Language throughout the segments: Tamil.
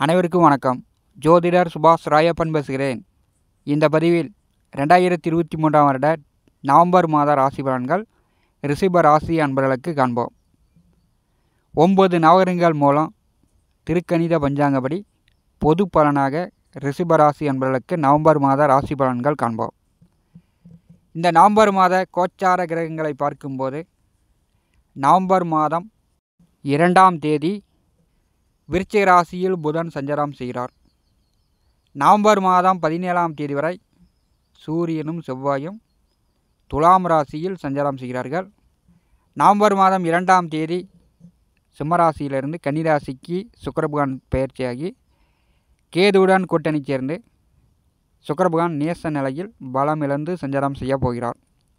அனைவருக்கும் வணக்கம் ஜோதிடர் சுபாஷ் ராயப்பன் பேசுகிறேன் இந்த பதிவில் ரெண்டாயிரத்தி இருபத்தி மூன்றாம் வருட நவம்பர் மாத ராசி பலன்கள் ரிஷப ராசி அன்பர்களுக்கு காண்போம் ஒன்பது நவகிரகங்கள் மூலம் திருக்கணித பஞ்சாங்கப்படி பொது பலனாக ரிஷப ராசி அன்பர்களுக்கு நவம்பர் மாத ராசி பலன்கள் காண்போம் இந்த நவம்பர் மாத கோச்சார கிரகங்களை பார்க்கும்போது நவம்பர் மாதம் இரண்டாம் தேதி விருச்சிக ராசியில் புதன் சஞ்சாரம் செய்கிறார் நவம்பர் மாதம் பதினேழாம் தேதி வரை சூரியனும் செவ்வாயும் துலாம் ராசியில் சஞ்சாரம் செய்கிறார்கள் நவம்பர் மாதம் இரண்டாம் தேதி சிம்மராசியிலிருந்து கன்னிராசிக்கு சுக்கரபகவான் பயிற்சியாகி கேதுவுடன் கூட்டணி சேர்ந்து சுக்கரபகவான் நேச நிலையில் பலம் இழந்து சஞ்சாரம் செய்ய போகிறார்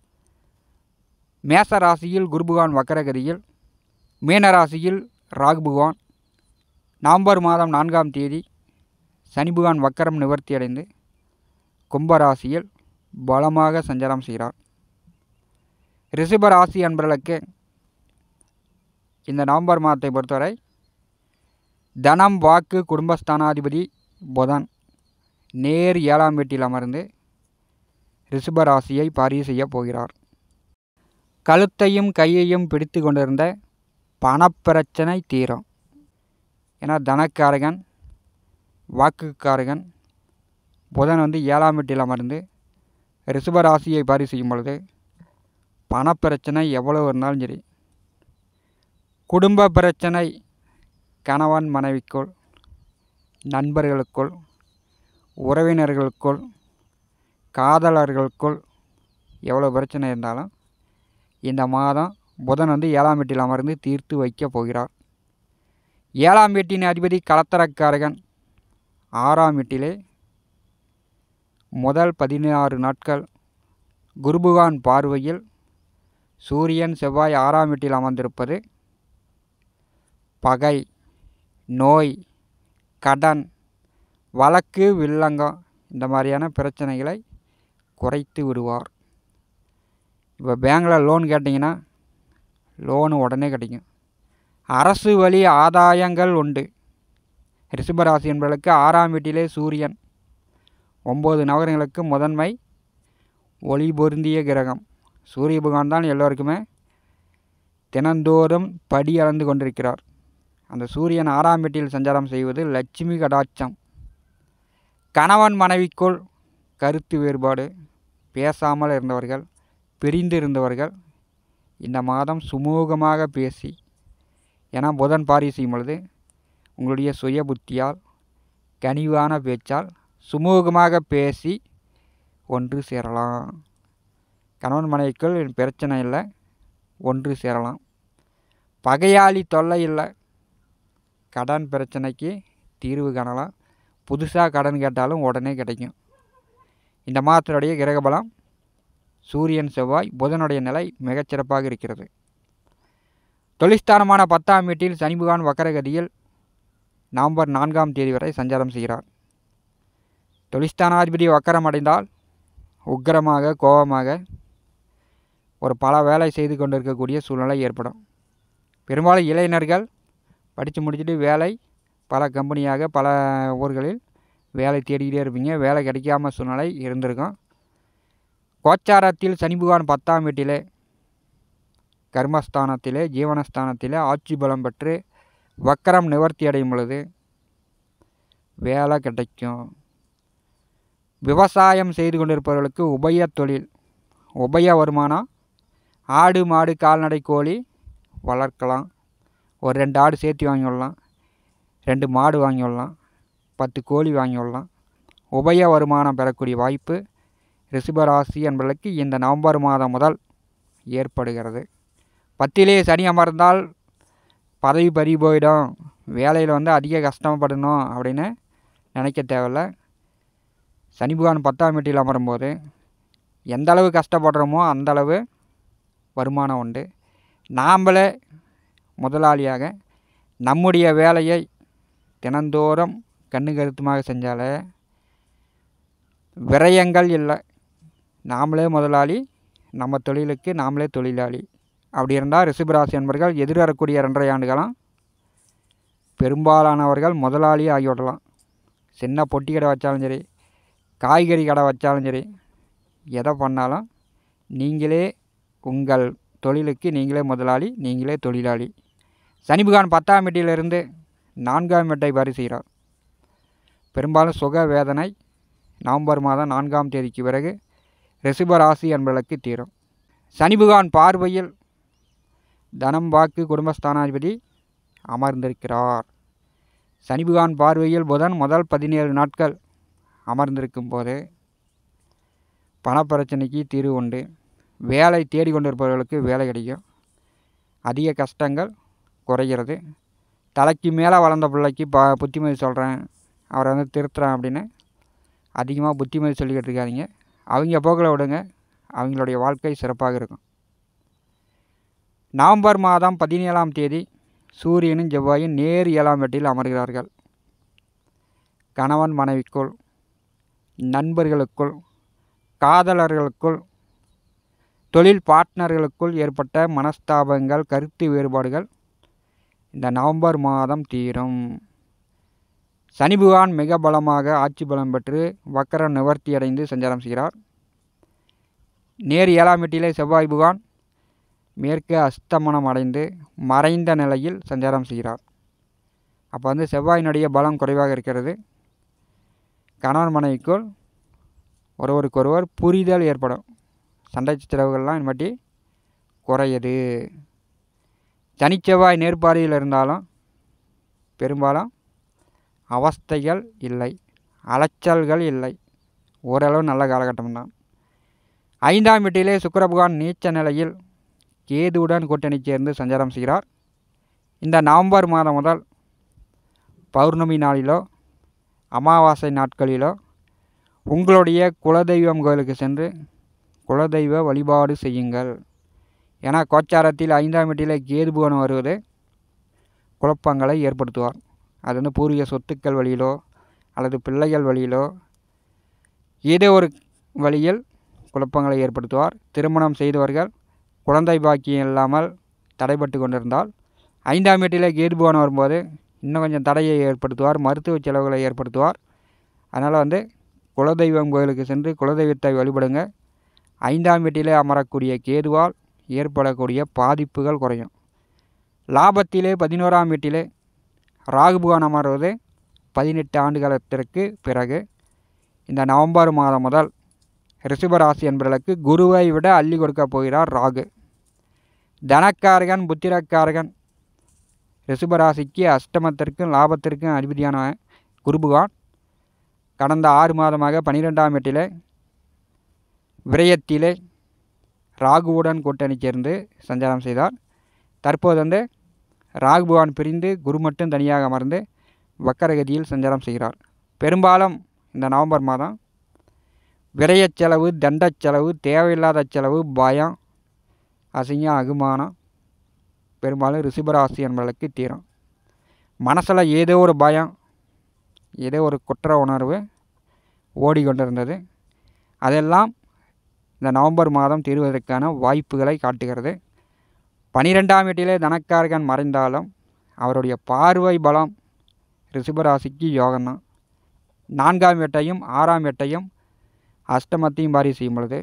மேச ராசியில் குருபகவான் வக்கரகதியில் மீன ராசியில் ராகு பகவான் நவம்பர் மாதம் நான்காம் தேதி சனி பகவான் வக்கரம் நிவர்த்தி அடைந்து கும்பராசியில் பலமாக சஞ்சாரம் செய்கிறார் ரிஷப ராசி அன்பர்களுக்கு இந்த நவம்பர் மாதத்தை பொறுத்தவரை தனம் வாக்கு குடும்பஸ்தானாதிபதி புதன் நேர் ஏழாம் வீட்டில் அமர்ந்து ரிஷப ராசியை பாரிய செய்யப் போகிறார் கழுத்தையும் கையையும் பிடித்து கொண்டிருந்த பணப்பிரச்சனை தீரும் ஏன்னா தனக்காரகன் வாக்குக்காரகன் புதன் வந்து ஏழாம் வீட்டில் அமர்ந்து ரிஷப ராசியை பாரி செய்யும் பொழுது பணப்பிரச்சனை எவ்வளவு இருந்தாலும் சரி குடும்ப பிரச்சனை கணவன் மனைவிக்குள் நண்பர்களுக்குள் உறவினர்களுக்குள் காதலர்களுக்குள் எவ்வளோ பிரச்சனை இருந்தாலும் இந்த மாதம் புதன் வந்து ஏழாம் வீட்டில் அமர்ந்து தீர்த்து வைக்கப் போகிறார் ஏழாம் வீட்டின் அதிபதி கலத்தரக்காரகன் ஆறாம் வீட்டிலே முதல் பதினாறு நாட்கள் குருபகான் பார்வையில் சூரியன் செவ்வாய் ஆறாம் வீட்டில் அமர்ந்திருப்பது பகை நோய் கடன் வழக்கு வில்லங்கம் இந்த மாதிரியான பிரச்சனைகளை குறைத்து விடுவார் இப்போ பேங்கில் லோன் கேட்டிங்கன்னா லோனு உடனே கிடைக்கும் அரசு வழி ஆதாயங்கள் உண்டு ரிஷபராசி என்பவர்களுக்கு ஆறாம் வீட்டிலே சூரியன் ஒம்பது நகரங்களுக்கு முதன்மை ஒளி பொருந்திய கிரகம் சூரிய பகவான் தான் எல்லோருக்குமே தினந்தோறும் படி அளந்து கொண்டிருக்கிறார் அந்த சூரியன் ஆறாம் வீட்டில் சஞ்சாரம் செய்வது லட்சுமி கடாட்சம் கணவன் மனைவிக்குள் கருத்து வேறுபாடு பேசாமல் இருந்தவர்கள் பிரிந்து இருந்தவர்கள் இந்த மாதம் சுமூகமாக பேசி ஏன்னா புதன் பாரி செய்யும் பொழுது உங்களுடைய சுய புத்தியால் கனிவான பேச்சால் சுமூகமாக பேசி ஒன்று சேரலாம் கணவன் மனைவிக்குள் பிரச்சனை இல்லை ஒன்று சேரலாம் பகையாளி தொல்லை இல்லை கடன் பிரச்சனைக்கு தீர்வு காணலாம் புதுசாக கடன் கேட்டாலும் உடனே கிடைக்கும் இந்த மாதத்தினுடைய கிரகபலம் சூரியன் செவ்வாய் புதனுடைய நிலை மிகச்சிறப்பாக இருக்கிறது தொழிற்ஸ்தானமான பத்தாம் வீட்டில் சனி பகவான் வக்கரகதியில் நவம்பர் நான்காம் தேதி வரை சஞ்சாரம் செய்கிறார் தொழிற்ஸ்தானாதிபதி வக்கரம் அடைந்தால் உக்கிரமாக கோபமாக ஒரு பல வேலை செய்து கொண்டிருக்கக்கூடிய சூழ்நிலை ஏற்படும் பெரும்பாலும் இளைஞர்கள் படித்து முடிச்சுட்டு வேலை பல கம்பெனியாக பல ஊர்களில் வேலை தேடிக்கிட்டே இருப்பீங்க வேலை கிடைக்காம சூழ்நிலை இருந்திருக்கும் கோச்சாரத்தில் சனி பகவான் பத்தாம் வீட்டிலே கர்மஸ்தானத்திலே ஜீவனஸ்தானத்திலே ஆட்சி பலம் பெற்று வக்கரம் நிவர்த்தி அடையும் பொழுது வேலை கிடைக்கும் விவசாயம் செய்து கொண்டிருப்பவர்களுக்கு உபய தொழில் உபய வருமானம் ஆடு மாடு கால்நடை கோழி வளர்க்கலாம் ஒரு ரெண்டு ஆடு சேர்த்து வாங்கி விடலாம் ரெண்டு மாடு வாங்கி விடலாம் பத்து கோழி வாங்கி விடலாம் உபய வருமானம் பெறக்கூடிய வாய்ப்பு ரிஷபராசி என்பதற்கு இந்த நவம்பர் மாதம் முதல் ஏற்படுகிறது பத்திலே சனி அமர்ந்தால் பதவி பறி போயிடும் வேலையில் வந்து அதிக கஷ்டப்படணும் அப்படின்னு நினைக்க தேவையில்ல சனி பகவான் பத்தாம் வீட்டில் அமரும்போது எந்த அளவு கஷ்டப்படுறோமோ அந்தளவு வருமானம் உண்டு நாம்ளே முதலாளியாக நம்முடைய வேலையை தினந்தோறும் கண்ணு கருத்துமாக செஞ்சாலே விரயங்கள் இல்லை நாமளே முதலாளி நம்ம தொழிலுக்கு நாமளே தொழிலாளி அப்படி இருந்தால் ரிஷபராசி என்பர்கள் எதிர்வரக்கூடிய ரெண்டரை ஆண்டு காலம் பெரும்பாலானவர்கள் முதலாளியே ஆகிவிடலாம் சின்ன பொட்டி கடை வச்சாலும் சரி காய்கறி கடை வச்சாலும் சரி எதை பண்ணாலும் நீங்களே உங்கள் தொழிலுக்கு நீங்களே முதலாளி நீங்களே தொழிலாளி சனி பகவான் பத்தாம் வீட்டிலிருந்து நான்காம் வீட்டை பரிசுகிறார் பெரும்பாலும் சுக வேதனை நவம்பர் மாதம் நான்காம் தேதிக்கு பிறகு ரிஷப ராசி என்பதற்கு தீரும் சனி பகவான் பார்வையில் தனம் வாக்கு குடும்பஸ்தானாதிபதி அமர்ந்திருக்கிறார் சனி பகவான் பார்வையில் புதன் முதல் பதினேழு நாட்கள் அமர்ந்திருக்கும் போது பணப்பிரச்சனைக்கு தீர்வு உண்டு வேலை தேடிக்கொண்டிருப்பவர்களுக்கு வேலை கிடைக்கும் அதிக கஷ்டங்கள் குறைகிறது தலைக்கு மேலே வளர்ந்த பிள்ளைக்கு ப புத்திமதி சொல்கிறேன் அவரை வந்து திருத்துறேன் அப்படின்னு அதிகமாக புத்திமதி சொல்லிக்கிட்டு இருக்காதீங்க அவங்க போக்கில் விடுங்க அவங்களுடைய வாழ்க்கை சிறப்பாக இருக்கும் நவம்பர் மாதம் பதினேழாம் தேதி சூரியனும் செவ்வாயும் நேர் ஏழாம் வீட்டில் அமர்கிறார்கள் கணவன் மனைவிக்குள் நண்பர்களுக்குள் காதலர்களுக்குள் தொழில் பார்ட்னர்களுக்குள் ஏற்பட்ட மனஸ்தாபங்கள் கருத்து வேறுபாடுகள் இந்த நவம்பர் மாதம் தீரும் சனி பகவான் மிக பலமாக ஆட்சி பலம் பெற்று வக்கர நிவர்த்தி அடைந்து சஞ்சாரம் செய்கிறார் நேர் ஏழாம் வீட்டிலே செவ்வாய் பகவான் மேற்கு அஸ்தமனம் அடைந்து மறைந்த நிலையில் சஞ்சாரம் செய்கிறார் அப்போ வந்து செவ்வாயினுடைய பலம் குறைவாக இருக்கிறது கணவன் மனைவிக்குள் ஒருவருக்கொருவர் புரிதல் ஏற்படும் சண்டை சச்சரவுகள்லாம் இனிமேட்டி குறையுது சனிச்செவ்வாய் நேர்பாதையில் இருந்தாலும் பெரும்பாலும் அவஸ்தைகள் இல்லை அலைச்சல்கள் இல்லை ஓரளவு நல்ல காலகட்டம் தான் ஐந்தாம் வீட்டிலே சுக்கிர பகவான் நீச்ச நிலையில் கேதுவுடன் கூட்டணி சேர்ந்து சஞ்சாரம் செய்கிறார் இந்த நவம்பர் மாதம் முதல் பௌர்ணமி நாளிலோ அமாவாசை நாட்களிலோ உங்களுடைய குலதெய்வம் கோயிலுக்கு சென்று குலதெய்வ வழிபாடு செய்யுங்கள் ஏன்னா கோச்சாரத்தில் ஐந்தாம் வீட்டிலே கேது புவனம் வருவது குழப்பங்களை ஏற்படுத்துவார் அது வந்து பூர்வீக சொத்துக்கள் வழியிலோ அல்லது பிள்ளைகள் வழியிலோ ஏதோ ஒரு வழியில் குழப்பங்களை ஏற்படுத்துவார் திருமணம் செய்தவர்கள் குழந்தை பாக்கியம் இல்லாமல் தடைப்பட்டு கொண்டிருந்தால் ஐந்தாம் வீட்டிலே கேது புவனம் வரும்போது இன்னும் கொஞ்சம் தடையை ஏற்படுத்துவார் மருத்துவ செலவுகளை ஏற்படுத்துவார் அதனால் வந்து குலதெய்வம் கோயிலுக்கு சென்று குலதெய்வத்தை வழிபடுங்க ஐந்தாம் வீட்டிலே அமரக்கூடிய கேதுவால் ஏற்படக்கூடிய பாதிப்புகள் குறையும் லாபத்திலே பதினோராம் வீட்டிலே ராகு பகவான் அமர்வது பதினெட்டு ஆண்டு காலத்திற்கு பிறகு இந்த நவம்பர் மாதம் முதல் ரிஷபராசி என்பவர்களுக்கு குருவை விட அள்ளி கொடுக்க போகிறார் ராகு தனக்காரகன் புத்திரக்காரகன் ரிஷபராசிக்கு அஷ்டமத்திற்கும் லாபத்திற்கும் அதிபதியான குரு பகவான் கடந்த ஆறு மாதமாக பனிரெண்டாம் வீட்டிலே விரயத்திலே ராகுவுடன் கூட்டணி சேர்ந்து சஞ்சாரம் செய்தார் தற்போது வந்து ராகு பகவான் பிரிந்து குரு மட்டும் தனியாக அமர்ந்து வக்கரகதியில் சஞ்சாரம் செய்கிறார் பெரும்பாலும் இந்த நவம்பர் மாதம் விரயச் செலவு தண்டச் செலவு தேவையில்லாத செலவு பயம் அசிங்கம் அகுமானம் பெரும்பாலும் ரிஷபராசி என்பவர்களுக்கு தீரும் மனசில் ஏதோ ஒரு பயம் ஏதோ ஒரு குற்ற உணர்வு ஓடிக்கொண்டிருந்தது அதெல்லாம் இந்த நவம்பர் மாதம் தீர்வதற்கான வாய்ப்புகளை காட்டுகிறது பனிரெண்டாம் வீட்டிலே தனக்காரகன் மறைந்தாலும் அவருடைய பார்வை பலம் ரிஷபராசிக்கு யோகம்தான் நான்காம் வீட்டையும் ஆறாம் வீட்டையும் அஷ்டமத்தையும் பாரி செய்யும் பொழுது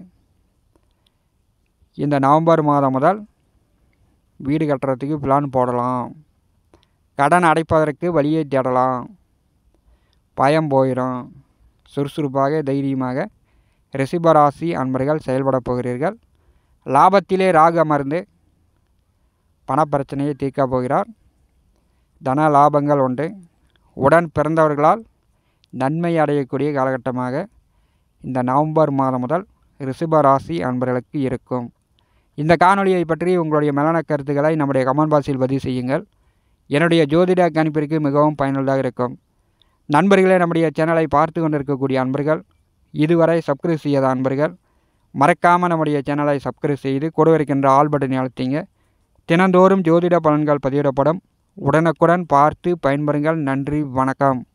இந்த நவம்பர் மாதம் முதல் வீடு கட்டுறதுக்கு பிளான் போடலாம் கடன் அடைப்பதற்கு வழியை தேடலாம் பயம் போயிடும் சுறுசுறுப்பாக தைரியமாக ரிஷபராசி அன்பர்கள் செயல்பட போகிறீர்கள் லாபத்திலே ராகு அமர்ந்து பணப்பிரச்சனையை தீர்க்கப் போகிறார் தன லாபங்கள் உண்டு உடன் பிறந்தவர்களால் நன்மை அடையக்கூடிய காலகட்டமாக இந்த நவம்பர் மாதம் முதல் ரிஷபராசி அன்பர்களுக்கு இருக்கும் இந்த காணொளியை பற்றி உங்களுடைய மேலான கருத்துக்களை நம்முடைய கமெண்ட் பாக்ஸில் பதிவு செய்யுங்கள் என்னுடைய ஜோதிட கணிப்பிற்கு மிகவும் பயனுள்ளதாக இருக்கும் நண்பர்களே நம்முடைய சேனலை பார்த்து கொண்டிருக்கக்கூடிய அன்பர்கள் இதுவரை சப்ஸ்கிரைப் செய்யாத அன்பர்கள் மறக்காமல் நம்முடைய சேனலை சப்ஸ்கிரைப் செய்து கூட இருக்கின்ற ஆல் பட்டனை அழுத்திங்க தினந்தோறும் ஜோதிட பலன்கள் பதிவிடப்படும் உடனுக்குடன் பார்த்து பயன்பெறுங்கள் நன்றி வணக்கம்